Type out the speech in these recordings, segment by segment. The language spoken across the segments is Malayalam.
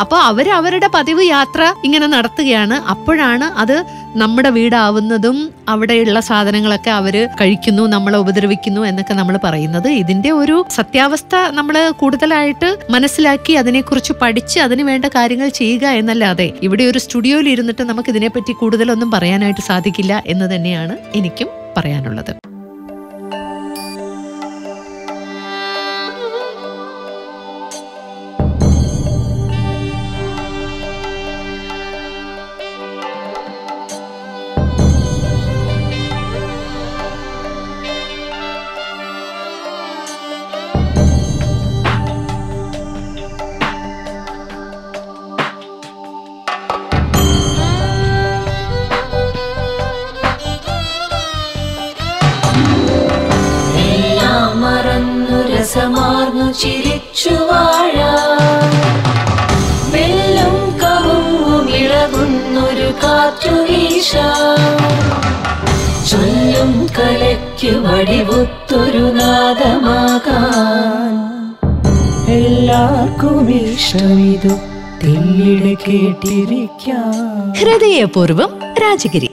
അപ്പോൾ അവർ അവരുടെ പതിവ് യാത്ര ഇങ്ങനെ നടത്തുകയാണ് അപ്പോഴാണ് അത് നമ്മുടെ വീടാവുന്നതും അവിടെയുള്ള സാധനങ്ങളൊക്കെ അവര് കഴിക്കുന്നു നമ്മളെ ഉപദ്രവിക്കുന്നു എന്നൊക്കെ നമ്മൾ പറയുന്നത് ഇതിന്റെ ഒരു സത്യാവസ്ഥ നമ്മൾ കൂടുതലായിട്ട് മനസ്സിലാക്കി അതിനെക്കുറിച്ച് പഠിച്ച് അതിന് വേണ്ട കാര്യങ്ങൾ ചെയ്യുക എന്നല്ലാതെ ഇവിടെ ഒരു സ്റ്റുഡിയോയിൽ ഇരുന്നിട്ട് നമുക്ക് ഇതിനെപ്പറ്റി കൂടുതലൊന്നും പറയാനായിട്ട് സാധിക്കില്ല എന്ന് തന്നെയാണ് എനിക്കും പറയാനുള്ളത് എല്ലാം മറന്നു രസമാർന്നു ചിരിച്ചു വാഴാം വെല്ലും കവുങ്ങും ഇളകുന്നൊരു കാറ്റു വീശാം ചൊല്ലും കലയ്ക്ക് വടിവുത്തൊരു നാദമാകാൻ എല്ലാവർക്കും ഇഷ്ടമിതു തെല്ലിടെ കേട്ടിരിക്കാം ഹൃദയപൂർവം രാജഗിരി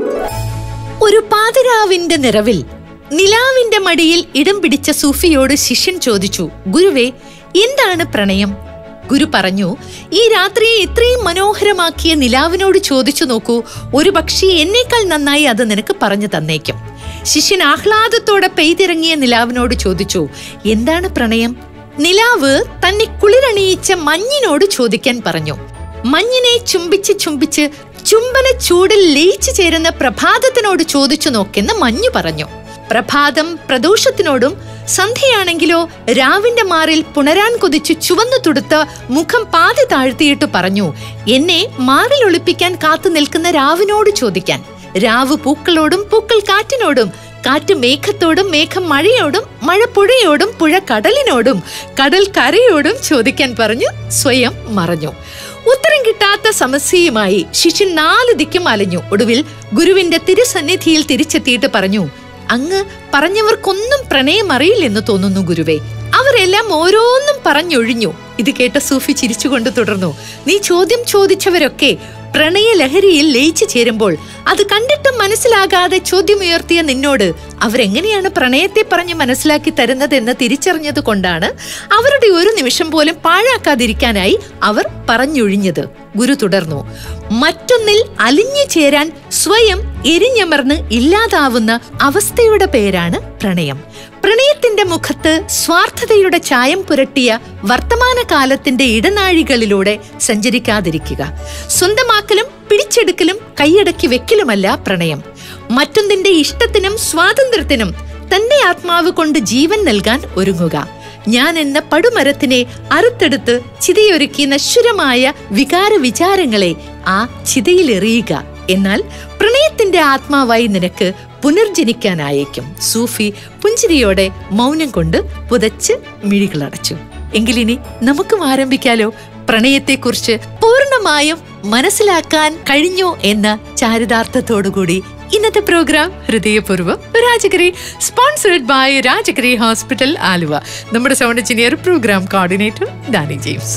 ഒരു പാതിരാവിന്റെ നിറവിൽ നിലാവിന്റെ മടിയിൽ ഇടം പിടിച്ച സൂഫിയോട് ശിഷ്യൻ ചോദിച്ചു ഗുരുവേ എന്താണ് പ്രണയം ഗുരു പറഞ്ഞു ഈ രാത്രിയെ ഇത്രയും മനോഹരമാക്കിയ നിലാവിനോട് ചോദിച്ചു നോക്കൂ ഒരു പക്ഷേ എന്നേക്കാൾ നന്നായി അത് നിനക്ക് പറഞ്ഞു തന്നേക്കും ശിഷ്യൻ ആഹ്ലാദത്തോടെ പെയ്തിറങ്ങിയ നിലാവിനോട് ചോദിച്ചു എന്താണ് പ്രണയം നിലാവ് തന്നെ കുളിരണിയിച്ച മഞ്ഞിനോട് ചോദിക്കാൻ പറഞ്ഞു മഞ്ഞിനെ ചുംബിച്ച് ചുംബിച്ച് ചുംബന ചൂടിൽ ലയിച്ചു ചേരുന്ന പ്രഭാതത്തിനോട് ചോദിച്ചു നോക്കെന്ന് മഞ്ഞു പറഞ്ഞു പ്രഭാതം പ്രദോഷത്തിനോടും സന്ധ്യയാണെങ്കിലോ രാവിന്റെ മാറിൽ പുണരാൻ കൊതിച്ചു ചുവന്നു തുടുത്ത് മുഖം പാതി താഴ്ത്തിയിട്ട് പറഞ്ഞു എന്നെ മാറിൽ ഒളിപ്പിക്കാൻ കാത്തു നിൽക്കുന്ന രാവിനോട് ചോദിക്കാൻ രാവ് പൂക്കളോടും പൂക്കൾ കാറ്റിനോടും കാറ്റ് മേഘത്തോടും മേഘം മഴയോടും മഴ പുഴയോടും പുഴ കടലിനോടും കടൽ കരയോടും ചോദിക്കാൻ പറഞ്ഞു സ്വയം മറഞ്ഞു ഉത്തരം കിട്ടാത്ത സമസ്യയുമായി ശിഷ്യൻ നാല് ദിക്കും അലഞ്ഞു ഒടുവിൽ ഗുരുവിന്റെ തിരുസന്നിധിയിൽ തിരിച്ചെത്തിയിട്ട് പറഞ്ഞു അങ്ങ് പറഞ്ഞവർക്കൊന്നും പ്രണയം അറിയില്ലെന്ന് തോന്നുന്നു ഗുരുവേ അവരെല്ലാം ഓരോന്നും പറഞ്ഞൊഴിഞ്ഞു ഇത് കേട്ട സൂഫി ചിരിച്ചുകൊണ്ട് തുടർന്നു നീ ചോദ്യം ചോദിച്ചവരൊക്കെ പ്രണയലഹരിയിൽ ലയിച്ചു ചേരുമ്പോൾ അത് കണ്ടിട്ടും മനസ്സിലാകാതെ ചോദ്യമുയർത്തിയ നിന്നോട് അവരെങ്ങനെയാണ് പ്രണയത്തെ പറഞ്ഞ് മനസ്സിലാക്കി തരുന്നതെന്ന് തിരിച്ചറിഞ്ഞത് കൊണ്ടാണ് അവരുടെ ഒരു നിമിഷം പോലും പാഴാക്കാതിരിക്കാനായി അവർ പറഞ്ഞൊഴിഞ്ഞത് ഗുരു തുടർന്നു മറ്റൊന്നിൽ അലിഞ്ഞു ചേരാൻ സ്വയം എരിഞ്ഞമർന്ന് ഇല്ലാതാവുന്ന അവസ്ഥയുടെ പേരാണ് പ്രണയം പ്രണയത്തിന്റെ മുഖത്ത് സ്വാർത്ഥതയുടെ ചായം പുരട്ടിയ വർത്തമാനകാലത്തിന്റെ ഇടനാഴികളിലൂടെ സഞ്ചരിക്കാതിരിക്കുക സ്വന്തമാക്കലും പിടിച്ചെടുക്കലും കൈയടക്കി വെക്കലുമല്ല പ്രണയം മറ്റൊന്നിന്റെ ഇഷ്ടത്തിനും സ്വാതന്ത്ര്യത്തിനും തന്റെ ആത്മാവ് കൊണ്ട് ജീവൻ നൽകാൻ ഒരുങ്ങുക ഞാൻ എന്ന പടുമരത്തിനെ അറുത്തെടുത്ത് ചിതയൊരുക്കി നശ്വരമായ വികാര വിചാരങ്ങളെ ആ ചിതയിലെറിയുക എന്നാൽ പ്രണയത്തിന്റെ ആത്മാവായി നിനക്ക് പുനർജനിക്കാനായേക്കും സൂഫി പുഞ്ചിരിയോടെ മൗനം കൊണ്ട് പുതച്ച് മിഴികളടച്ചു എങ്കിലിനി നമുക്കും ആരംഭിക്കാലോ പ്രണയത്തെക്കുറിച്ച് പൂർണ്ണമായും മനസ്സിലാക്കാൻ കഴിഞ്ഞു എന്ന ചാരിതാർത്ഥത്തോടുകൂടി ഇന്നത്തെ പ്രോഗ്രാം ഹൃദയപൂർവ്വം Rajagiri sponsored by Rajagiri hospital Aluva നമ്മുടെ sound engineer program coordinator Danny James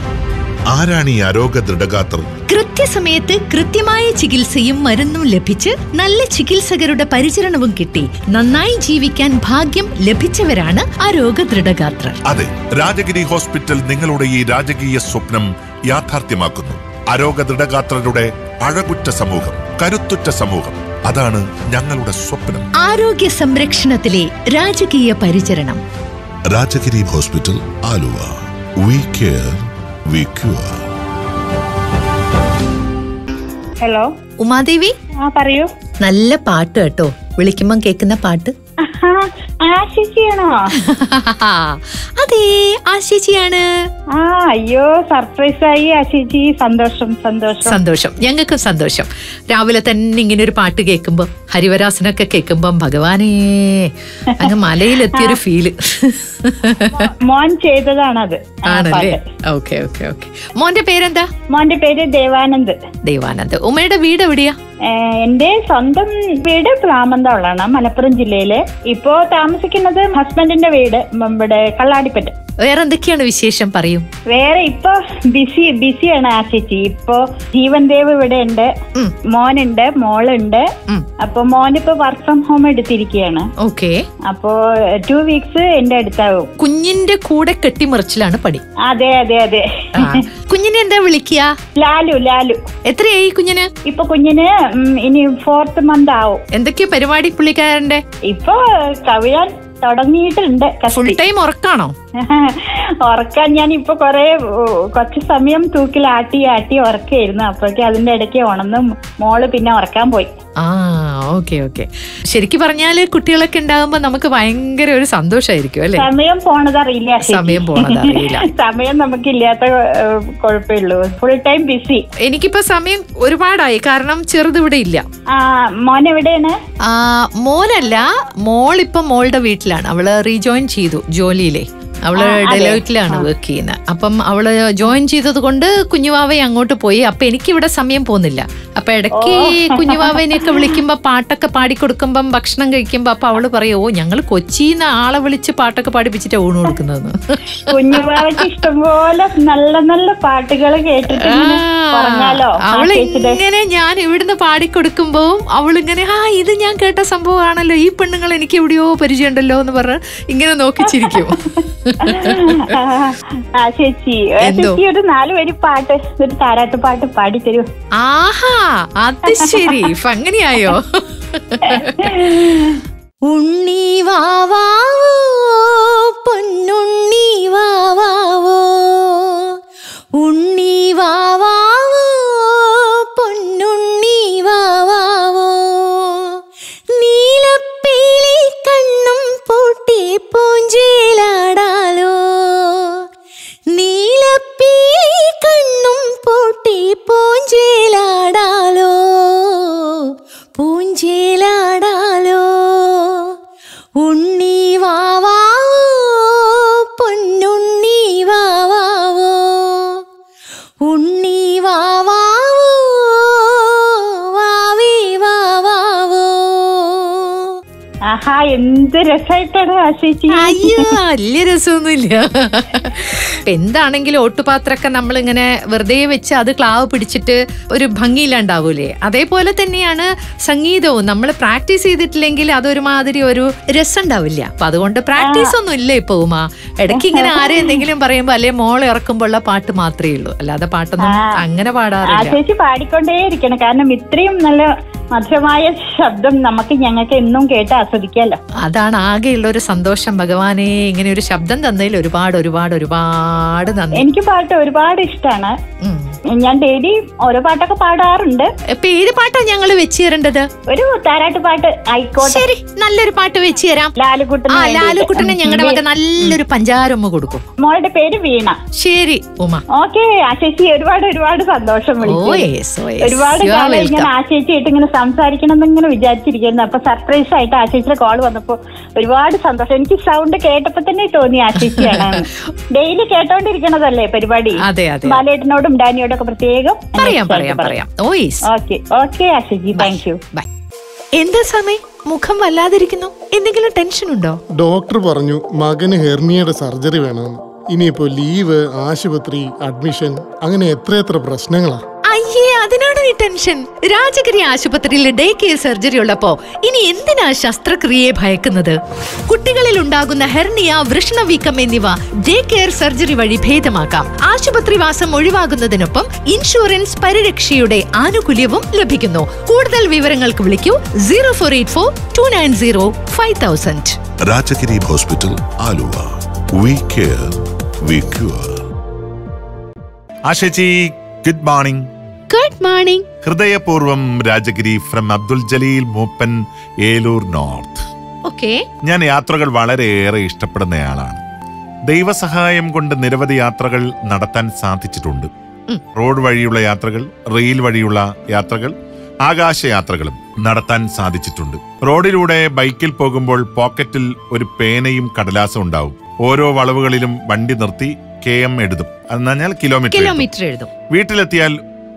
ആരാണ് ഈ ആരോഗ്യ ദൃഢഗാത്രൻ കൃത്യസമയത്ത് കൃത്യമായ ചികിത്സയും മരുന്നും ലഭിച്ച് നല്ല ചികിത്സകരുടെ പരിചരണവും കിട്ടി നന്നായി ജീവിക്കാൻ ഭാഗ്യം ലഭിച്ചവരാണ് ആരോഗ്യ ദൃഢഗാത്രർ അതെ രാജഗിരി ഹോസ്പിറ്റൽ നിങ്ങളുടെ ഈ രാജകീയ സ്വപ്നം യാഥാർത്ഥ്യമാക്കുന്നു ആരോഗ്യ ദൃഢഗാത്രരുടെ അഴകുറ്റ സമൂഹം കരുത്തുറ്റ സമൂഹം അതാണ് ഞങ്ങളുടെ സ്വപ്നം ആരോഗ്യ സംരക്ഷണത്തിലെ രാജകീയ പരിചരണം Rajagiri hospital Aluva we care we cure hello Umadevi ആ പറയൂ നല്ല പാട്ട് കേട്ടോ വിളിക്കുമ്പം കേൾക്കുന്ന പാട്ട് ആഹാ, ആശിച്ചിയാണോ അതെ ആശേച്ചിയാണ് ആ അയ്യോ സർപ്രൈസ് ആയി ആശിച്ചി സന്തോഷം സന്തോഷം സന്തോഷം ഞങ്ങൾക്കും സന്തോഷം രാവിലെ തന്നെ ഇങ്ങനെ ഒരു പാട്ട് കേൾക്കുമ്പോ ഹരിവരാസനൊക്കെ കേൾക്കുമ്പം ഭഗവാനേ അങ്ങ് മലയിലെത്തിയൊരു ഫീല് മോൻ ചെയ്തതാണത് ആ ആണല്ലേ പാട്ട്. ഓക്കെ ഓക്കെ ഓക്കെ മോന്റെ പേരെന്താ മോന്റെ പേര് ദേവാനന്ദ് ദേവാനന്ദ് ഉമ്മയുടെ വീട് എവിടെയാ ഏഹ് എന്റെ സ്വന്തം വീട് പ്ലാമന്തോളാണ് മലപ്പുറം ജില്ലയില് ഇപ്പോ താമസിക്കുന്നത് ഹസ്ബൻഡിന്റെ വീട് ഉം, ഇവിടെ കള്ളാടിപ്പറ്റ് വേറെ എന്തൊക്കെയാണ് വിശേഷം പറയൂ വേറെ ഇപ്പൊ ബിസി ബിസിയാണ് ആ ചേച്ചി ഇപ്പൊ ജീവൻ ദേവ് ഇവിടെ ഉണ്ട് ഉം. മോനുണ്ട് മോളുണ്ട് ഉം. അപ്പൊ മോനിപ്പോ വർക്ക് ഫ്രം ഹോം എടുത്തിരിക്കുകയാണ് ഓക്കെ അപ്പോ ടു വീക്സ് എന്റെ അടുത്താവും കുഞ്ഞിന്റെ കൂടെ കെട്ടിമറിച്ചിലാണ് പണി അതെ അതെ അതെ ആ. കുഞ്ഞിനെ എന്താ വിളിക്കുക ലാലു ലാലു എത്രയായി കുഞ്ഞിന് ഇപ്പൊ കുഞ്ഞിന് ഉം, ഇനി ഫോർത്ത് മന്ത് ആവും എന്തൊക്കെയാ പരിപാടി പുള്ളിക്കാരന്റെ ഇപ്പൊ കവിയാൻ തുടങ്ങിയിട്ടുണ്ട് ഫുൾ കസ്തി ടൈം ഉറക്കാണോ ഉറക്കാൻ ഞാൻ ഇപ്പൊ കൊറേ ഉ, കുറച്ച് സമയം തൂക്കിൽ ആട്ടി ആട്ടി ഉറക്കായിരുന്നു അപ്പോഴേക്കും അതിന്റെ ഇടയ്ക്ക് ഉണന്ന് മോള് പിന്നെ ഉറക്കാൻ പോയി ആ ഓക്കെ ഓക്കെ ശരിക്കും പറഞ്ഞാല് കുട്ടികളൊക്കെ ഉണ്ടാകുമ്പോ നമുക്ക് ഭയങ്കര ഒരു സന്തോഷമായിരിക്കും അല്ലെ സമയം പോണതറിയില്ല ചേച്ചി. സമയം പോണതറിയില്ല. സമയം നമുക്കില്ലാത്ത ഏഹ്, കുഴപ്പമുള്ളൂ ഫുൾ ടൈം ബിസി എനിക്കിപ്പോ സമയം ഒരുപാടായി കാരണം ചെറുത് ഇവിടെ ഇല്ല ആ മോൻ എവിടെയാണ് ആ മോനല്ല മോൾ ഇപ്പൊ മോളുടെ വീട്ടിലാണ് അവള് റീജോയിൻ ചെയ്തു ജോലിയിലെ അവള് ആ, അതെ. ഡെലോയിറ്റിലാണ് വർക്ക് ചെയ്യുന്നത് അപ്പം അവള് ജോയിൻ ചെയ്തത് കൊണ്ട് കുഞ്ഞുവാവയെ അങ്ങോട്ട് പോയി അപ്പൊ എനിക്കിവിടെ സമയം പോകുന്നില്ല അപ്പൊ ഇടയ്ക്ക് കുഞ്ഞുവാവേനെയൊക്കെ വിളിക്കുമ്പോ പാട്ടൊക്കെ പാടിക്കൊടുക്കുമ്പം ഭക്ഷണം കഴിക്കുമ്പോ അപ്പൊ അവള് പറയും ഓ ഞങ്ങൾ കൊച്ചിന്ന് ആളെ വിളിച്ച് പാട്ടൊക്കെ പാടിപ്പിച്ചിട്ട് ഊണ് കൊടുക്കുന്നതെന്ന് കുഞ്ഞുമാവയ്ക്ക് ഇഷ്ടംപോലെ നല്ല നല്ല പാട്ടുകൾ കേട്ടിട്ട് ഇങ്ങനെ പറഞ്ഞാലോ ആ അവള് ചേച്ചിയുടെ ഇങ്ങനെ ഞാൻ ഇവിടുന്ന് പാടിക്കൊടുക്കുമ്പോ അവളിങ്ങനെ ആ ഇത് ഞാൻ കേട്ട സംഭവമാണല്ലോ ഈ പെണ്ണുങ്ങൾ എനിക്ക് എവിടെയോ പരിചയമുണ്ടല്ലോ എന്ന് പറഞ്ഞ് ഇങ്ങനെ നോക്കിച്ചിരിക്കും ആ, ആ ചേച്ചി ആ, എന്തോ? ചേച്ചി ഒരു നാല് വരി പാട്ട് ഒരു താരാട്ട് പാട്ട് പാടിത്തരൂ ആഹാ അത് ശരി ഇപ്പൊ അങ്ങനെയായോ ഉണ്ണി വാവാവോ പൊന്നുണ്ണി വാവാവോ ഉണ്ണി വാവാവോ പൊന്നുണ്ണി വാവാവോ നീലപ്പേലി കണ്ണും പൂട്ടി പൂഞ്ചേലാടാലോ നീലപ്പീലി കണ്ണും പൂട്ടി പൂഞ്ചേലാടാലോ പൂഞ്ചേലാടാലോ ഉണ്ണി വാവാവോ പൊന്നുണ്ണി വാവാവോ ഉണ്ണി വാവാവോ വാവി വാവാവോ ആഹാ എന്ത് രസമായിട്ടാണ് ആ ചേച്ചി അയ്യോ വലിയ രസമൊന്നുമില്ല എന്താണെങ്കിലും ഓട്ടുപാത്രമൊക്കെ നമ്മളിങ്ങനെ വെറുതെ വെച്ച് അത് ക്ലാവ് പിടിച്ചിട്ട് ഒരു ഭംഗിയില്ലാണ്ടാവൂലേ അതേപോലെ തന്നെയാണ് സംഗീതവും നമ്മൾ പ്രാക്ടീസ് ചെയ്തിട്ടില്ലെങ്കിൽ അതൊരുമാതിരി ഒരു രസം ഉണ്ടാവില്ല അപ്പൊ അതുകൊണ്ട് പ്രാക്ടീസ് ഒന്നും ഇല്ല ഇപ്പൊ ഉമാ ഇടയ്ക്ക് ഇങ്ങനെ ആരെ എന്തെങ്കിലും പറയുമ്പോ അല്ലെ മോളെ ഇറക്കുമ്പോഴുള്ള പാട്ട് മാത്രമേ ഉള്ളൂ അല്ലാതെ പാട്ടൊന്നും അങ്ങനെ ആ പാടാറില്ല ചേച്ചി പാടിക്കൊണ്ടേയിരിക്കണം കാരണം ഇത്രയും നല്ല മധുരമായ ശബ്ദം നമുക്ക് ഞങ്ങൾക്ക് എന്നും കേട്ട് ആസ്വദിക്കാലോ അതാണ് ആകെയുള്ള ഒരു സന്തോഷം ഭഗവാനെ ഇങ്ങനെ ഒരു ശബ്ദം തന്നതിൽ ഒരുപാട് ഒരുപാട് ഒരുപാട് നന്ദി എനിക്ക് പാട്ട് ഒരുപാട് ഇഷ്ടമാണ് ഉം. ഞാൻ ഡെയിലി ഓരോ പാട്ടൊക്കെ പാടാറുണ്ട് ഇപ്പൊ ഏത് പാട്ടാ ഞങ്ങൾ വെച്ച് തരേണ്ടത് ഒരു താരാട്ട് പാട്ട് ആയിക്കോട്ടെ ശരി നല്ലൊരു പാട്ട് വെച്ച് തരാം ലാലുകുട്ടന് ആ വേണ്ടിയിട്ട്. ലാലുക്കുട്ടനെ ഞങ്ങളുടെ വക നല്ലൊരു പഞ്ചാരമ്മ കൊടുക്കും മോളുടെ പേര് വീണ ശരി ഉമ ഓക്കെ ആ ചേച്ചി ഒരുപാട് ഒരുപാട് സന്തോഷം ഓ വിളിച്ചു yes, oh yes. ഒരുപാട് You are കാലം welcome. ഞാൻ ആ ചേച്ചിയായിട്ട് ഇങ്ങനെ സംസാരിക്കണം എന്നിങ്ങനെ വിചാരിച്ചിരിക്കുന്നു അപ്പൊ സർപ്രൈസ് ആയിട്ട് ആ ചേച്ചിയുടെ കോൾ വന്നപ്പോ ഒരുപാട് സന്തോഷം എനിക്ക് സൗണ്ട് കേട്ടപ്പോ തന്നെ തോന്നി ആ ചേച്ചിയാണ് ഡെയിലി കേട്ടോണ്ടിരിക്കണതല്ലേ പരിപാടി അതെ അതെ ബാലേട്ടനോടും ഡാനിയോടും ഒക്കെ പ്രത്യേകം പറയാം പറയാം പറയാം ഓ യെസ് ഓക്കെ ഓക്കെ ആശിജി താങ്ക് യു ബൈ എന്താ സമയം മുഖം വല്ലാതിരിക്കുന്നു എന്തെങ്കിലും ടെൻഷൻ ഉണ്ടോ ഡോക്ടർ പറഞ്ഞു മകന് ഹെർണിയയുടെ സർജറി വേണമെന്ന് ഇനിയിപ്പോ ലീവ് ആശുപത്രി അഡ്മിഷൻ അങ്ങനെ എത്രയെത്ര പ്രശ്നങ്ങളാ അയ്യേ അതിനാണ് ഈ ടെൻഷൻ രാജഗിരി ആശുപത്രിയിൽ ഡേ കെയർ സർജറി ഉള്ളപ്പോ ഇനി എന്തിനാ ശസ്ത്രക്രിയയെ ഭയക്കുന്നത് കുട്ടികളിൽ ഉണ്ടാകുന്ന ഹെർണിയ വൃഷ്ണവീക്കം എന്നിവ ഡേ കെയർ സർജറി വഴി ഭേദമാക്കാം ആശുപത്രിവാസം ഒഴിവാകുന്നതിനൊപ്പം ഇൻഷുറൻസ് പരിരക്ഷയുടെ ആനുകൂല്യവും ലഭിക്കുന്നു കൂടുതൽ വിവരങ്ങൾക്ക് വിളിക്കൂ zero four eight four two nine zero five thousand Rajagiri hospital Aluva we care we cure ആശേച്ചി ഗുഡ് മോർണിംഗ് ഗുഡ് മോർണിംഗ് ഹൃദയപൂർവം Rajagiri from Abdul Jaleel Moopan Eloor north okay ഞാൻ യാത്രകൾ വളരെയേറെ ഇഷ്ടപ്പെടുന്നയാളാണ് ദൈവസഹായം കൊണ്ട് നിരവധി യാത്രകൾ നടത്താൻ സാധിച്ചിട്ടുണ്ട് ഉം. റോഡ് വഴിയുള്ള യാത്രകൾ റെയിൽ വഴിയുള്ള യാത്രകൾ ആകാശയാത്രകളും നടത്താൻ സാധിച്ചിട്ടുണ്ട് റോഡിലൂടെ ബൈക്കിൽ പോകുമ്പോൾ പോക്കറ്റിൽ ഒരു പേനയും കടലാസും ഉണ്ടാവും ഓരോ വളവുകളിലും വണ്ടി നിർത്തി കെ എം എഴുതും എന്ന് പറഞ്ഞാൽ കിലോമീറ്റർ എഴുതും. കിലോമീറ്റർ എഴുതും വീട്ടിലെത്തിയാൽ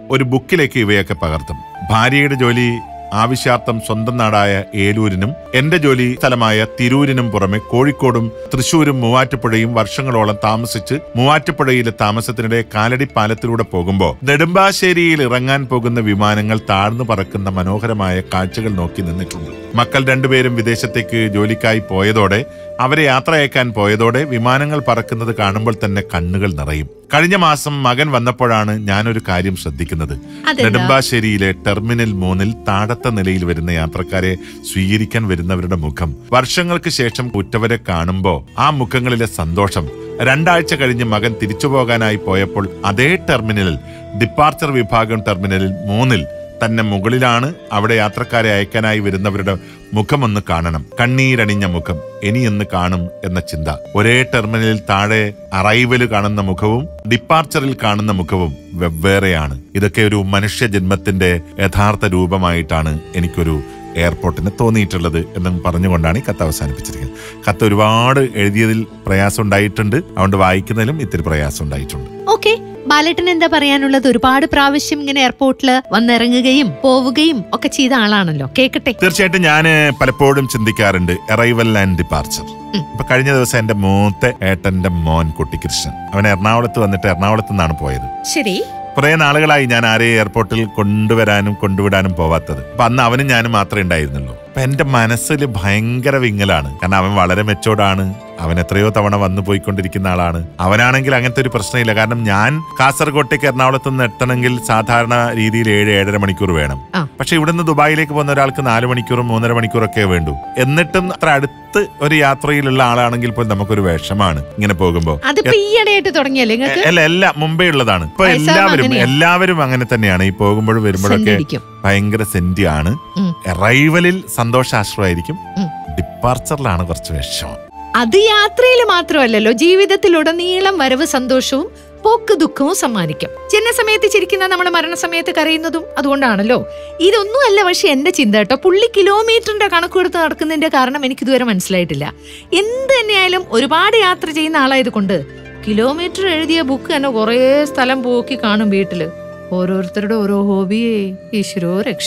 ഒരു ബുക്കിലേക്ക് ഇവയൊക്കെ പകർത്തും ഭാര്യയുടെ ജോലി ആവശ്യാർത്ഥം സ്വന്തം നാടായ ഏലൂരിനും എന്റെ ജോലി സ്ഥലമായ തിരൂരിനും പുറമെ കോഴിക്കോടും തൃശൂരും മൂവാറ്റുപുഴയും വർഷങ്ങളോളം താമസിച്ച് മൂവാറ്റുപുഴയിലെ താമസത്തിനിടെ കാലടി പാലത്തിലൂടെ പോകുമ്പോൾ നെടുമ്പാശ്ശേരിയിൽ ഇറങ്ങാൻ പോകുന്ന വിമാനങ്ങൾ താഴ്ന്നു പറക്കുന്ന മനോഹരമായ കാഴ്ചകൾ നോക്കി നിന്നിട്ടുണ്ട് മക്കൾ രണ്ടുപേരും വിദേശത്തേക്ക് ജോലിക്കായി പോയതോടെ അവരെ യാത്രയക്കാൻ പോയതോടെ വിമാനങ്ങൾ പറക്കുന്നത് കാണുമ്പോൾ തന്നെ കണ്ണുകൾ നിറയും കഴിഞ്ഞ മാസം മകൻ വന്നപ്പോഴാണ് ഞാനൊരു കാര്യം ശ്രദ്ധിക്കുന്നത് അതെന്താ? നെടുമ്പാശ്ശേരിയിലെ ടെർമിനൽ മൂന്നിൽ താഴത്തെ നിലയിൽ വരുന്ന യാത്രക്കാരെ സ്വീകരിക്കാൻ വരുന്നവരുടെ മുഖം വർഷങ്ങൾക്ക് ശേഷം ഉറ്റവരെ കാണുമ്പോൾ ആ മുഖങ്ങളിലെ സന്തോഷം രണ്ടാഴ്ച കഴിഞ്ഞ് മകൻ തിരിച്ചു പോകാനായി പോയപ്പോൾ അതേ ടെർമിനലിൽ ഡിപ്പാർച്ചർ വിഭാഗം ടെർമിനലിൽ മൂന്നിൽ തന്നെ മുകളിലാണ് അവിടെ യാത്രക്കാരെ അയക്കാനായി വരുന്നവരുടെ മുഖമൊന്ന് കാണണം കണ്ണീരണിഞ്ഞ മുഖം ഇനിയെന്ന് കാണും എന്ന ചിന്ത ഒരേ ടെർമിനലിൽ താഴെ അറൈവല് കാണുന്ന മുഖവും ഡിപ്പാർച്ചറിൽ കാണുന്ന മുഖവും വെവ്വേറെയാണ് ഇതൊക്കെ ഒരു മനുഷ്യ ജന്മത്തിന്റെ യഥാർത്ഥ രൂപമായിട്ടാണ് എനിക്കൊരു എയർപോർട്ടിന് തോന്നിയിട്ടുള്ളത് എന്നും പറഞ്ഞുകൊണ്ടാണ് ഈ കത്ത് അവസാനിപ്പിച്ചിരിക്കുന്നത് കത്ത് ഒരുപാട് എഴുതിയതിൽ പ്രയാസം ഉണ്ടായിട്ടുണ്ട് അതുകൊണ്ട് വായിക്കുന്നതിലും ഇത്തിരി പ്രയാസം ഉണ്ടായിട്ടുണ്ട് ഓക്കെ ബാലേട്ടൻ എന്താ പറയാനുള്ളത് ഒരുപാട് പ്രാവശ്യം ഇങ്ങനെ എയർപോർട്ടിൽ വന്നിറങ്ങുകയും പോവുകയും ഒക്കെ ചെയ്ത ആളാണല്ലോ കേക്കട്ടെ തീർച്ചയായിട്ടും ഞാൻ പലപ്പോഴും ചിന്തിക്കാറുണ്ട് അറൈവൽ ആൻഡ് ഡിപ്പാർച്ചർ ഇപ്പൊ കഴിഞ്ഞ ദിവസം എന്റെ മൂത്ത ഏട്ടന്റെ മോൻ കുട്ടികൃഷ്ണൻ അവൻ എറണാകുളത്ത് വന്നിട്ട് എറണാകുളത്ത് നിന്നാണ് പോയത് ശരി കുറെ നാളുകളായി ഞാൻ ആരെയും എയർപോർട്ടിൽ കൊണ്ടുവരാനും കൊണ്ടുവിടാനും പോവാത്തത് അപ്പൊ അന്ന് അവനും ഞാനും മാത്രമേ ഉണ്ടായിരുന്നുള്ളൂ അപ്പൊ എന്റെ മനസ്സിൽ ഭയങ്കര വിങ്ങലാണ് കാരണം അവൻ വളരെ മെച്ചോർഡാണ് അവൻ എത്രയോ തവണ വന്നു പോയിക്കൊണ്ടിരിക്കുന്ന ആളാണ് അവനാണെങ്കിൽ അങ്ങനത്തെ ഒരു പ്രശ്നമില്ല കാരണം ഞാൻ കാസർഗോട്ടേക്ക് എറണാകുളത്ത് നിന്ന് എത്തണമെങ്കിൽ സാധാരണ രീതിയിൽ ഏഴ് ഏഴര മണിക്കൂർ വേണം ആ. പക്ഷെ ഇവിടുന്ന് ദുബായിലേക്ക് പോകുന്ന ഒരാൾക്ക് നാല് മണിക്കൂറും മൂന്നര മണിക്കൂറൊക്കെ വേണ്ടൂ എന്നിട്ടും അത്ര അടുത്ത് ഒരു യാത്രയിലുള്ള ആളാണെങ്കിൽ പോലും നമുക്കൊരു വിഷമാണ് ഇങ്ങനെ പോകുമ്പോൾ അതിപ്പോ ഈ ഇടയായിട്ട് തുടങ്ങിയല്ലേ നിങ്ങൾക്ക് അല്ല എല്ലാം മുമ്പേ ഉള്ളതാണ് ഇപ്പൊ വയസ്സാകുമ്പോ എല്ലാവരും അങ്ങനെയാ. എല്ലാവരും അങ്ങനെ തന്നെയാണ് ഈ പോകുമ്പോഴും വരുമ്പോഴൊക്കെ സെന്റടിക്കും. ഭയങ്കര സെന്റിയാണ് ഉം. അറൈവലിൽ സന്തോഷാശ്രമായിരിക്കും ഉം. ഡിപ്പാർച്ചറിലാണ് കുറച്ച് വിഷമം അത് യാത്രയിൽ മാത്രമല്ലല്ലോ ജീവിതത്തിലുടനീളം വരവ് സന്തോഷവും പോക്ക് ദുഃഖവും സമ്മാനിക്കും ജനസമയത്ത് ചിരിക്കുന്ന നമ്മുടെ മരണസമയത്ത് കരയുന്നതും അതുകൊണ്ടാണല്ലോ ഇതൊന്നും അല്ല പക്ഷെ എന്റെ ചിന്ത കേട്ടോ പുള്ളി കിലോമീറ്ററിന്റെ കണക്കെടുത്ത് നടക്കുന്നതിന്റെ കാരണം എനിക്ക് ഇതുവരെ മനസ്സിലായിട്ടില്ല എന്ത് തന്നെയായാലും ഒരുപാട് യാത്ര ചെയ്യുന്ന ആളായതുകൊണ്ട് കിലോമീറ്റർ എഴുതിയ ബുക്ക് തന്നെ കുറേ സ്ഥലം പോക്കി കാണും വീട്ടില് ഓരോരുത്തരുടെ ഓരോ ഹോബിയേ ഈശ്വരോ രക്ഷ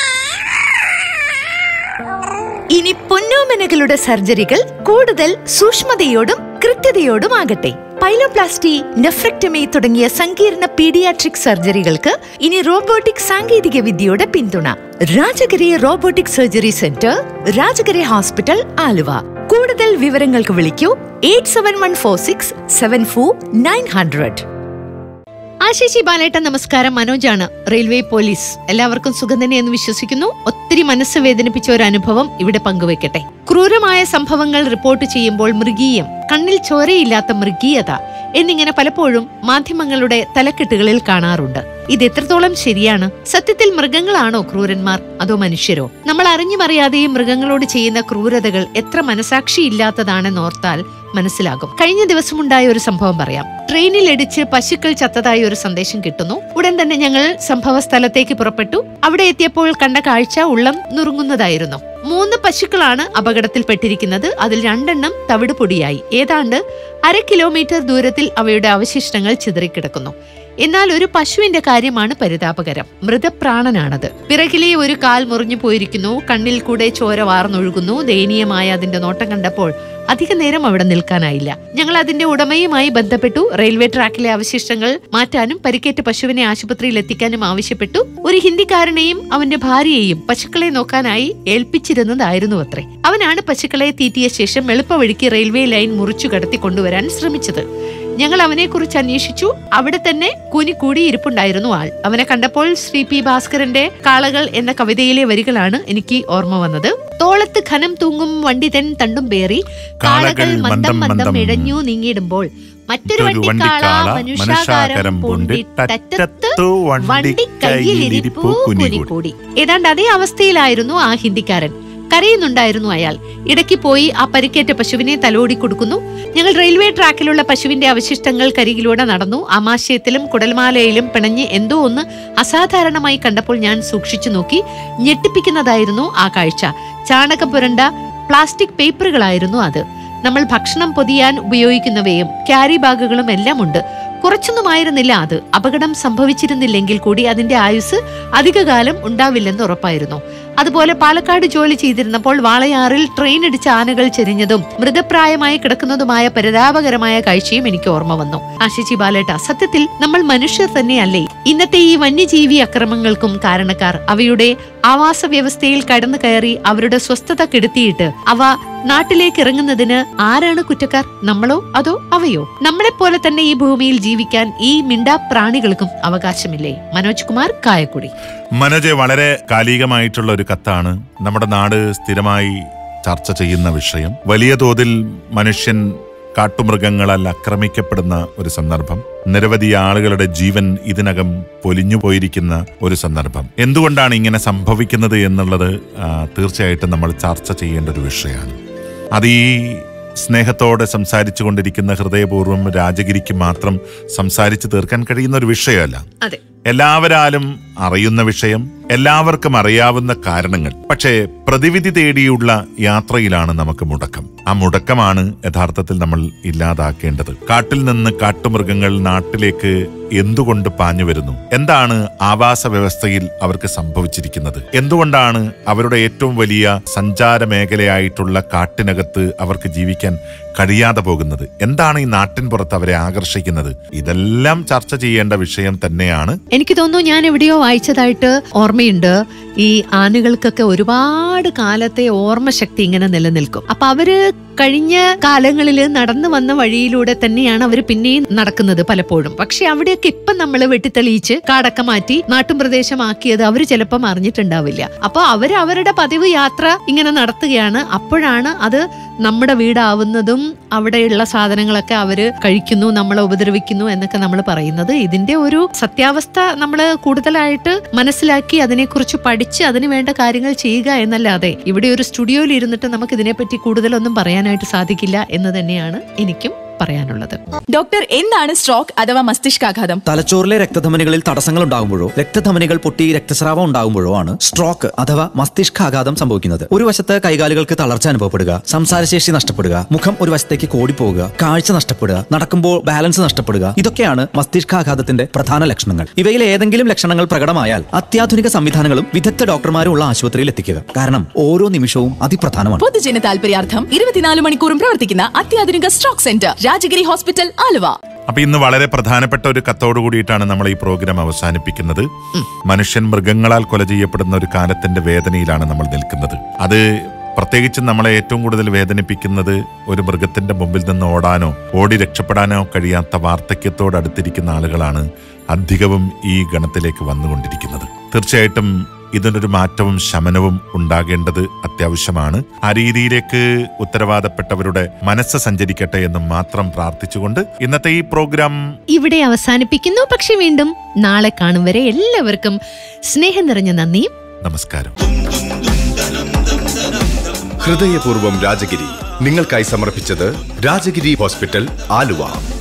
ഇനി പൊന്നോമനകളുടെ സർജറികൾ കൂടുതൽ സൂക്ഷ്മതയോടും കൃത്യതയോടുമാകട്ടെ പൈലോപ്ലാസ്റ്റി നെഫ്രക്ടമി തുടങ്ങിയ സങ്കീർണ പീഡിയാട്രിക് സർജറികൾക്ക് ഇനി റോബോട്ടിക് സാങ്കേതിക വിദ്യയുടെ പിന്തുണ Rajagiri robotic surgery centre Rajagiri hospital Aluva കൂടുതൽ വിവരങ്ങൾക്ക് വിളിക്കൂ eight seven one four six seven four nine hundred ആശിഷി ബാലേട്ടൻ നമസ്കാരം മനോജാണ് റെയിൽവേ പോലീസ് എല്ലാവർക്കും സുഖം തന്നെ എന്ന് വിശ്വസിക്കുന്നു ഒത്തിരി മനസ്സ് വേദനിപ്പിച്ച ഒരു അനുഭവം ഇവിടെ പങ്കുവെക്കട്ടെ ക്രൂരമായ സംഭവങ്ങൾ റിപ്പോർട്ട് ചെയ്യുമ്പോൾ മൃഗീയം കണ്ണിൽ ചോരയില്ലാത്ത മൃഗീയത എന്നിങ്ങനെ പലപ്പോഴും മാധ്യമങ്ങളുടെ തലക്കെട്ടുകളിൽ കാണാറുണ്ട് ഇത് എത്രത്തോളം ശരിയാണ് സത്യത്തിൽ മൃഗങ്ങളാണോ ക്രൂരന്മാർ അതോ മനുഷ്യരോ നമ്മൾ അറിഞ്ഞുമറിയാതെയും മൃഗങ്ങളോട് ചെയ്യുന്ന ക്രൂരതകൾ എത്ര മനസാക്ഷിയില്ലാത്തതാണെന്ന് ഓർത്താൽ മനസ്സിലാകും കഴിഞ്ഞ ദിവസമുണ്ടായ ഒരു സംഭവം പറയാം ട്രെയിനിൽ ഇടിച്ച് പശുക്കൾ ചത്തതായി ഒരു സന്ദേശം കിട്ടുന്നു ഉടൻ തന്നെ ഞങ്ങൾ സംഭവ സ്ഥലത്തേക്ക് പുറപ്പെട്ടു അവിടെ എത്തിയപ്പോൾ കണ്ട കാഴ്ച ഉള്ളം നുറുങ്ങുന്നതായിരുന്നു മൂന്ന് പശുക്കളാണ് അപകടത്തിൽപ്പെട്ടിരിക്കുന്നത് അതിൽ രണ്ടെണ്ണം തവിട് പൊടിയായി ഏതാണ്ട് അര കിലോമീറ്റർ ദൂരത്തിൽ അവയുടെ അവശിഷ്ടങ്ങൾ ചിതറിക്കിടക്കുന്നു എന്നാൽ ഒരു പശുവിന്റെ കാര്യമാണ് പരിതാപകരം മൃതപ്രാണനാണത് പിറകിലെ ഒരു കാൽ മുറിഞ്ഞു പോയിരിക്കുന്നു കണ്ണിൽ കൂടെ ചോര വാർന്നൊഴുകുന്നു ദയനീയമായ അതിന്റെ നോട്ടം കണ്ടപ്പോൾ അധിക നേരം അവിടെ നിൽക്കാനായില്ല ഞങ്ങൾ അതിന്റെ ഉടമയുമായി ബന്ധപ്പെട്ടു റെയിൽവേ ട്രാക്കിലെ അവശിഷ്ടങ്ങൾ മാറ്റാനും പരിക്കേറ്റ പശുവിനെ ആശുപത്രിയിൽ എത്തിക്കാനും ആവശ്യപ്പെട്ടു ഒരു ഹിന്ദിക്കാരനെയും അവന്റെ ഭാര്യയെയും പശുക്കളെ നോക്കാനായി ഏൽപ്പിച്ചിരുന്നതായിരുന്നു അത്രേ അവനാണ് പശുക്കളെ തീറ്റിയ ശേഷം എളുപ്പവഴിക്ക് റെയിൽവേ ലൈൻ മുറിച്ചു കടത്തി കൊണ്ടുവരാൻ ശ്രമിച്ചത് ഞങ്ങൾ അവനെ കുറിച്ച് അന്വേഷിച്ചു അവിടെ തന്നെ കൂനിക്കൂടി ഇരിപ്പുണ്ടായിരുന്നു ആൾ അവനെ കണ്ടപ്പോൾ ശ്രീ പി ഭാസ്കരന്റെ കാളകൾ എന്ന കവിതയിലെ വരികളാണ് എനിക്ക് ഓർമ്മ വന്നത് തോളത്ത് ഖനം തൂങ്ങും വണ്ടി തൻ തണ്ടും പേറി കാളകൾ മന്ദം മന്ദം ഇഴഞ്ഞു നീങ്ങിയിടുമ്പോൾ മറ്റൊരു മറ്റൊരു വണ്ടിക്കാള വണ്ടിക്കാള മനുഷ്യാകാരം പൂണ്ടിട്ടറ്റത്ത് വണ്ടി കയ്യിലിരിപ്പു കുനിക്കൂടി ഏതാണ്ട് അതേ അവസ്ഥയിലായിരുന്നു ആ ഹിന്ദിക്കാരൻ കരയുന്നുണ്ടായിരുന്നു അയാൾ ഇടയ്ക്ക് പോയി ആ പരിക്കേറ്റ പശുവിനെ തലോടി കൊടുക്കുന്നു ഞങ്ങൾ റെയിൽവേ ട്രാക്കിലുള്ള പശുവിന്റെ അവശിഷ്ടങ്ങൾ കരികിലൂടെ നടന്നു ആമാശയത്തിലും കുടൽമാലയിലും പിണഞ്ഞ് എന്തോ ഒന്ന് അസാധാരണമായി കണ്ടപ്പോൾ ഞാൻ സൂക്ഷിച്ചു നോക്കി ഞെട്ടിപ്പിക്കുന്നതായിരുന്നു ആ കാഴ്ച ചാണകം പുരണ്ട പ്ലാസ്റ്റിക് പേപ്പറുകളായിരുന്നു അത് നമ്മൾ ഭക്ഷണം പൊതിയാൻ ഉപയോഗിക്കുന്നവയും ക്യാരി ബാഗുകളും എല്ലാം ഉണ്ട് കുറച്ചൊന്നുമായിരുന്നില്ല അത് അപകടം സംഭവിച്ചിരുന്നില്ലെങ്കിൽ കൂടി അതിന്റെ ആയുസ് അധികകാലം ഉണ്ടാവില്ലെന്ന് ഉറപ്പായിരുന്നു അതുപോലെ പാലക്കാട് ജോലി ചെയ്തിരുന്നപ്പോൾ വാളയാറിൽ ട്രെയിൻ ഇടിച്ച ആനകൾ ചെരിഞ്ഞതും മൃതപ്രായമായി കിടക്കുന്നതുമായ പരിതാപകരമായ കാഴ്ചയും എനിക്ക് ഓർമ്മ വന്നു ആശിച്ചി ബാലേട്ട സത്യത്തിൽ നമ്മൾ മനുഷ്യർ തന്നെയല്ലേ ഇന്നത്തെ ഈ വന്യജീവി അക്രമങ്ങൾക്കും കാരണക്കാർ അവയുടെ ആവാസ വ്യവസ്ഥയിൽ കടന്നു കയറി അവരുടെ സ്വസ്ഥത കെടുത്തിയിട്ട് അവ നാട്ടിലേക്ക് ഇറങ്ങുന്നതിന് ആരാണ് കുറ്റക്കാർ നമ്മളോ അതോ അവയോ നമ്മളെപ്പോലെ തന്നെ ഈ ഭൂമിയിൽ ജീവിക്കാൻ ഈ മിണ്ടാ പ്രാണികൾക്കും അവകാശമില്ലേ മനോജ് കുമാർ കായക്കുടി മനോജ് വളരെ കാലികമായിട്ടുള്ള ഒരു കത്താണ് നമ്മുടെ നാട് സ്ഥിരമായി ചർച്ച ചെയ്യുന്ന വിഷയം വലിയ തോതിൽ മനുഷ്യൻ കാട്ടുമൃഗങ്ങളാൽ ആക്രമിക്കപ്പെടുന്ന ഒരു സന്ദർഭം നിരവധി ആളുകളുടെ ജീവൻ ഇതിനകം പൊലിഞ്ഞു പോയിരിക്കുന്ന ഒരു സന്ദർഭം എന്തുകൊണ്ടാണ് ഇങ്ങനെ സംഭവിക്കുന്നത് എന്നുള്ളത് ആ, തീർച്ചയായിട്ടും നമ്മൾ ചർച്ച ചെയ്യേണ്ട ഒരു വിഷയമാണ് അത് ഈ സ്നേഹത്തോടെ സംസാരിച്ചു കൊണ്ടിരിക്കുന്ന ഹൃദയപൂർവ്വം രാജഗിരിക്ക് മാത്രം സംസാരിച്ചു തീർക്കാൻ കഴിയുന്ന ഒരു വിഷയമല്ല അതെ എല്ലാവരാലും അറിയുന്ന വിഷയം എല്ലാവർക്കും അറിയാവുന്ന കാരണങ്ങൾ പക്ഷേ പ്രതിവിധി തേടിയുള്ള യാത്രയിലാണ് നമുക്ക് മുടക്കം ആ മുടക്കമാണ് യഥാർത്ഥത്തിൽ നമ്മൾ ഇല്ലാതാക്കേണ്ടത് കാട്ടിൽ നിന്ന് കാട്ടുമൃഗങ്ങൾ നാട്ടിലേക്ക് എന്തുകൊണ്ട് പാഞ്ഞു വരുന്നു എന്താണ് ആവാസ വ്യവസ്ഥയിൽ അവർക്ക് സംഭവിച്ചിരിക്കുന്നത് എന്തുകൊണ്ടാണ് അവരുടെ ഏറ്റവും വലിയ സഞ്ചാര മേഖലയായിട്ടുള്ള കാട്ടിനകത്ത് അവർക്ക് ജീവിക്കാൻ കഴിയാതെ പോകുന്നത് എന്താണ് ഈ നാട്ടിൻ പുറത്ത് അവരെ ആകർഷിക്കുന്നത് ഇതെല്ലാം ചർച്ച ചെയ്യേണ്ട വിഷയം തന്നെയാണ് എനിക്ക് തോന്നുന്നു ഞാൻ എവിടെയോ വായിച്ചതായിട്ട് ഓർമ്മയുണ്ട് ഈ ആനകൾക്കൊക്കെ ഒരുപാട് കാലത്തെ ഓർമ്മശക്തി ഇങ്ങനെ നിലനിൽക്കും അപ്പൊ അവര് കഴിഞ്ഞ കാലങ്ങളിൽ നടന്നു വന്ന വഴിയിലൂടെ തന്നെയാണ് അവർ പിന്നെയും നടക്കുന്നത് പലപ്പോഴും പക്ഷെ അവിടെയൊക്കെ ഇപ്പം നമ്മൾ വെട്ടിത്തെളിയിച്ച് കാടൊക്കെ മാറ്റി നാട്ടും പ്രദേശമാക്കിയത് അവർ ചിലപ്പം അറിഞ്ഞിട്ടുണ്ടാവില്ല അപ്പൊ അവർ അവരുടെ പതിവ് യാത്ര ഇങ്ങനെ നടത്തുകയാണ് അപ്പോഴാണ് അത് നമ്മുടെ വീടാവുന്നതും അവിടെയുള്ള സാധനങ്ങളൊക്കെ അവര് കഴിക്കുന്നു നമ്മളെ ഉപദ്രവിക്കുന്നു എന്നൊക്കെ നമ്മൾ പറയുന്നത് ഇതിന്റെ ഒരു സത്യാവസ്ഥ നമ്മൾ കൂടുതലായിട്ട് മനസ്സിലാക്കി അതിനെക്കുറിച്ച് പഠിച്ച് അതിന് വേണ്ട കാര്യങ്ങൾ ചെയ്യുക എന്നല്ലാതെ ഇവിടെ ഒരു സ്റ്റുഡിയോയിൽ ഇരുന്നിട്ട് നമുക്ക് ഇതിനെപ്പറ്റി കൂടുതലൊന്നും പറയാനായിട്ട് സാധിക്കില്ല എന്ന് തന്നെയാണ് എനിക്കും പറയാനുള്ളത് ഡോക്ടർ എന്താണ് സ്ട്രോക്ക് അഥവാ മസ്തിഷ്കാഘാതം തലച്ചോറിലെ രക്തധമനികളിൽ തടസ്സങ്ങൾ ഉണ്ടാകുമ്പോഴോ രക്തധമനികൾ പൊട്ടി രക്തസ്രാവം ഉണ്ടാകുമ്പോഴോ ആണ് സ്ട്രോക്ക് അഥവാ മസ്തിഷ്കാഘാതം സംഭവിക്കുന്നത് ഒരു വശത്ത് കൈകാലുകൾക്ക് തളർച്ച അനുഭവപ്പെടുക സംസാരശേഷി നഷ്ടപ്പെടുക മുഖം ഒരു വശത്തേക്ക് കോടിപ്പോവുക കാഴ്ച നഷ്ടപ്പെടുക നടക്കുമ്പോൾ ബാലൻസ് നഷ്ടപ്പെടുക ഇതൊക്കെയാണ് മസ്തിഷ്കാഘാതത്തിന്റെ പ്രധാന ലക്ഷണങ്ങൾ ഇവയിൽ ഏതെങ്കിലും ലക്ഷണങ്ങൾ പ്രകടമായാൽ അത്യാധുനിക സംവിധാനങ്ങളും വിദഗ്ധ ഡോക്ടർമാരും ഉള്ള ആശുപത്രിയിൽ എത്തിക്കുക കാരണം ഓരോ നിമിഷവും അതിപ്രധാനമാണ് പൊതുജന താൽപര്യാർത്ഥം ഇരുപത്തിനാല് മണിക്കൂറും പ്രവർത്തിക്കുന്ന അത്യാധുനിക stroke centre Rajagiri hospital Aluva അപ്പൊ ഇന്ന് വളരെ പ്രധാനപ്പെട്ട ഒരു കത്തോടു കൂടിയിട്ടാണ് നമ്മൾ ഈ പ്രോഗ്രാം അവസാനിപ്പിക്കുന്നത് മനുഷ്യൻ മൃഗങ്ങളാൽ കൊല ചെയ്യപ്പെടുന്ന ഒരു കാലത്തിന്റെ വേദനയിലാണ് നമ്മൾ നിൽക്കുന്നത് അത് പ്രത്യേകിച്ച് നമ്മളെ ഏറ്റവും കൂടുതൽ വേദനിപ്പിക്കുന്നത് ഒരു മൃഗത്തിന്റെ മുമ്പിൽ നിന്ന് ഓടാനോ ഓടി രക്ഷപ്പെടാനോ കഴിയാത്ത വാർദ്ധക്യത്തോട് അടുത്തിരിക്കുന്ന ആളുകളാണ് അധികവും ഈ ഗണത്തിലേക്ക് വന്നുകൊണ്ടിരിക്കുന്നത് തീർച്ചയായിട്ടും ഇതിനൊരു മാറ്റവും ശമനവും ഉണ്ടാകേണ്ടത് അത്യാവശ്യമാണ് ആ രീതിയിലേക്ക് ഉത്തരവാദപ്പെട്ടവരുടെ മനസ്സ് സഞ്ചരിക്കട്ടെ എന്ന് മാത്രം പ്രാർത്ഥിച്ചുകൊണ്ട് ഇന്നത്തെ ഈ പ്രോഗ്രാം ഇവിടെ അവസാനിപ്പിക്കുന്നു പക്ഷെ വീണ്ടും നാളെ കാണും വരെ എല്ലാവർക്കും സ്നേഹം നിറഞ്ഞ നന്ദിയും നമസ്കാരം ഹൃദയപൂർവ്വം രാജഗിരി നിങ്ങൾക്കായി സമർപ്പിച്ചത് രാജഗിരി ഹോസ്പിറ്റൽ ആലുവ